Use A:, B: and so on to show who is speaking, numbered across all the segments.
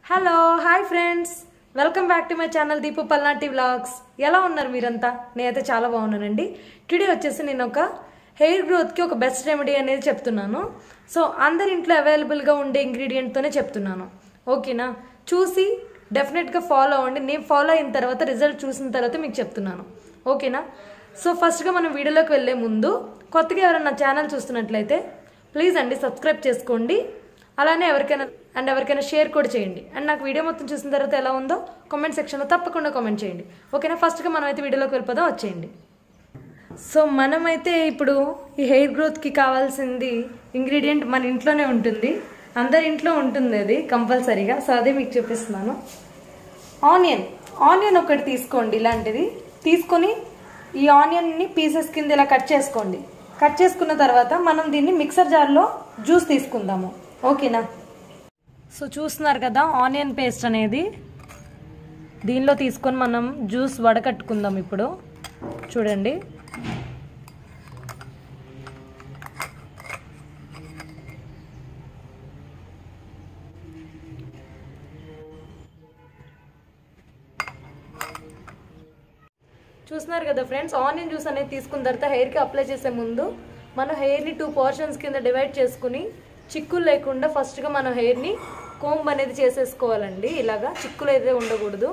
A: hello hi friends welcome back to my channel Deepu Palnati vlogs ఎలా ఉన్నారు మీరంతా నేనైతే చాలా బాగున్నానండి టుడే వచ్చేసి నేను ఒక హెయిర్ గ్రోత్కి ఒక బెస్ట్ రెమెడీ అనేది చెప్తున్నాను సో అందరి ఇంట్లో అవైలబుల్గా ఉండే ఇంగ్రీడియంట్తోనే చెప్తున్నాను ఓకేనా చూసి డెఫినెట్గా ఫాలో అవ్వండి నేను ఫాలో అయిన తర్వాత రిజల్ట్ చూసిన తర్వాత మీకు చెప్తున్నాను ఓకేనా సో ఫస్ట్గా మనం వీడియోలోకి వెళ్ళే ముందు కొత్తగా ఎవరైనా నా ఛానల్ చూస్తున్నట్లయితే ప్లీజ్ అండి సబ్స్క్రైబ్ చేసుకోండి అలానే ఎవరికైనా అండ్ ఎవరికైనా షేర్ కూడా చేయండి అండ్ నాకు వీడియో మొత్తం చూసిన తర్వాత ఎలా ఉందో కామెంట్ సెక్షన్లో తప్పకుండా కామెంట్ చేయండి ఓకేనా ఫస్ట్గా మనం అయితే వీడియోలోకి వెళ్ళిపోదాం వచ్చేయండి సో మనమైతే ఇప్పుడు ఈ హెయిర్ గ్రోత్కి కావాల్సింది ఇంగ్రీడియంట్ మన ఇంట్లోనే ఉంటుంది అందరి ఇంట్లో ఉంటుంది అది కంపల్సరీగా సో అదే మీకు చూపిస్తున్నాను ఆనియన్ ఆనియన్ ఒకటి తీసుకోండి ఇలాంటిది తీసుకొని ఈ ఆనియన్ని పీసెస్ కింద ఇలా కట్ చేసుకోండి కట్ చేసుకున్న తర్వాత మనం దీన్ని మిక్సర్ జార్లో జ్యూస్ తీసుకుందాము ఓకేనా సో చూస్తున్నారు కదా ఆనియన్ పేస్ట్ అనేది దీనిలో తీసుకొని మనం జ్యూస్ వడకట్టుకుందాం ఇప్పుడు చూడండి చూస్తున్నారు కదా ఫ్రెండ్స్ ఆనియన్ జ్యూస్ అనేది తీసుకున్న తర్వాత హెయిర్కి అప్లై చేసే ముందు మనం హెయిర్ని టూ పోర్షన్స్ కింద డివైడ్ చేసుకుని చిక్కులు లేకుండా ఫస్ట్గా మనం హెయిర్ని కోంబ్ అనేది చేసేసుకోవాలండి ఇలాగా చిక్కులు అయితే ఉండకూడదు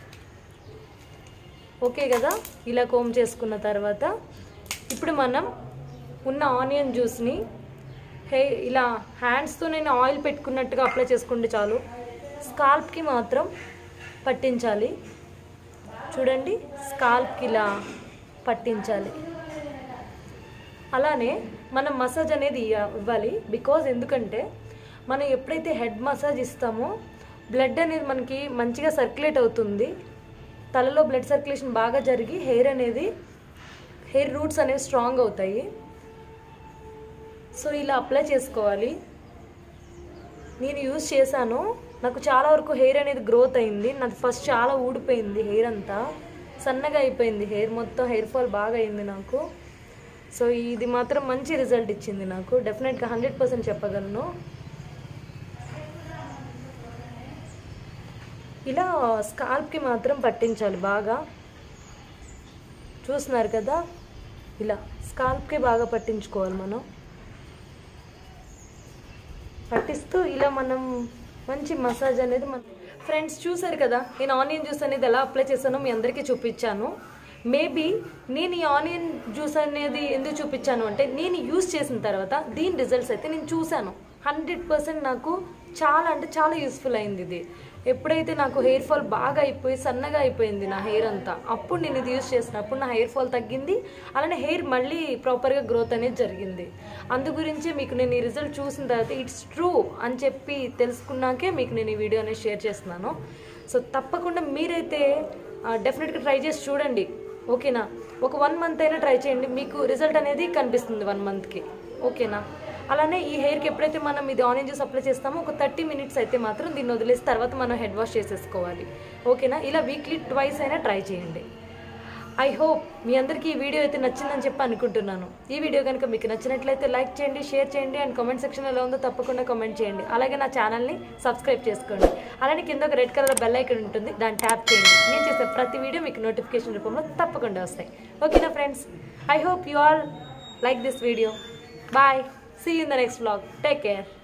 A: ఓకే కదా ఇలా కోమ్ చేసుకున్న తర్వాత ఇప్పుడు మనం ఉన్న ఆనియన్ జ్యూస్ని హే ఇలా హ్యాండ్స్తో నేను ఆయిల్ పెట్టుకున్నట్టుగా అప్లై చేసుకుంటే చాలు స్కాల్ప్కి మాత్రం పట్టించాలి చూడండి స్కాల్ప్కి ఇలా పట్టించాలి అలానే మనం మసాజ్ అనేది ఇయ్య- ఇవ్వాలి బికాజ్ ఎందుకంటే మనం ఎప్పుడైతే హెడ్ మసాజ్ ఇస్తామో బ్లడ్ అనేది మనకి మంచిగా సర్క్యులేట్ అవుతుంది తలలో బ్లడ్ సర్క్యులేషన్ బాగా జరిగి హెయిర్ అనేది హెయిర్ రూట్స్ అనేవి స్ట్రాంగ్ అవుతాయి సో ఇలా అప్లై చేసుకోవాలి నేను యూజ్ చేశాను నాకు చాలా వరకు హెయిర్ అనేది గ్రోత్ అయింది నాకు ఫస్ట్ చాలా ఊడిపోయింది హెయిర్ అంతా సన్నగా అయిపోయింది హెయిర్ మొత్తం హెయిర్ ఫాల్ బాగా అయింది నాకు సో ఇది మాత్రం మంచి రిజల్ట్ ఇచ్చింది నాకు డెఫినెట్గా హండ్రెడ్ పర్సెంట్ చెప్పగలను ఇలా స్కాల్ప్కి మాత్రం పట్టించాలి బాగా చూస్తున్నారు కదా ఇలా స్కాల్ప్కి బాగా పట్టించుకోవాలి మనం పట్టిస్తూ ఇలా మనం మంచి మసాజ్ అనేది మన ఫ్రెండ్స్ చూసారు కదా నేను ఆనియన్ జ్యూస్ అనేది ఎలా అప్లై చేశానో మీ అందరికీ చూపించాను మేబీ నేను ఈ ఆనియన్ జ్యూస్ అనేది ఎందుకు చూపించాను అంటే నేను యూస్ చేసిన తర్వాత దీని రిజల్ట్స్ అయితే నేను చూశాను హండ్రెడ్ పర్సెంట్ నాకు చాలా అంటే చాలా యూస్ఫుల్ అయింది ఇది ఎప్పుడైతే నాకు హెయిర్ ఫాల్ బాగా అయిపోయి సన్నగా అయిపోయింది నా హెయిర్ అంతా అప్పుడు నేను ఇది యూస్ చేసినప్పుడు నా హెయిర్ ఫాల్ తగ్గింది అలానే హెయిర్ మళ్ళీ ప్రాపర్గా గ్రోత్ అనేది జరిగింది అందు గురించి మీకు నేను ఈ రిజల్ట్ చూసిన తర్వాత ఇట్స్ ట్రూ అని చెప్పి తెలుసుకున్నాకే మీకు నేను ఈ వీడియో అనేది షేర్ చేస్తున్నాను సో తప్పకుండా మీరైతే డెఫినెట్గా ట్రై చేసి చూడండి ఓకేనా ఒక వన్ మంత్ అయినా ట్రై చేయండి మీకు రిజల్ట్ అనేది కనిపిస్తుంది వన్ మంత్కి ఓకేనా అలానే ఈ హెయిర్కి ఎప్పుడైతే మనం ఇది ఆనియన్ జ్యూస్ అప్లై చేస్తామో ఒక థర్టీ మినిట్స్ అయితే మాత్రం దీన్ని వదిలేసి తర్వాత మనం హెడ్ వాష్ చేసేసుకోవాలి ఓకేనా ఇలా వీక్లీ ట్వైస్ అయినా ట్రై చేయండి ఐ హోప్ మీ అందరికీ ఈ వీడియో అయితే నచ్చిందని చెప్పి అనుకుంటున్నాను ఈ వీడియో కనుక మీకు నచ్చినట్లయితే లైక్ చేయండి షేర్ చేయండి అండ్ కామెంట్ సెక్షన్ ఎలా ఉందో తప్పకుండా కామెంట్ చేయండి అలాగే నా ఛానల్ని సబ్స్క్రైబ్ చేసుకోండి అలానే కింద ఒక రెడ్ కలర్ బెల్ ఐకన్ ఉంటుంది దాన్ని ట్యాప్ చేయండి నేను చేసే ప్రతి వీడియో మీకు నోటిఫికేషన్ రూపంలో తప్పకుండా వస్తాయి ఓకేనా friends I hope you all like this video bye see in the next vlog take care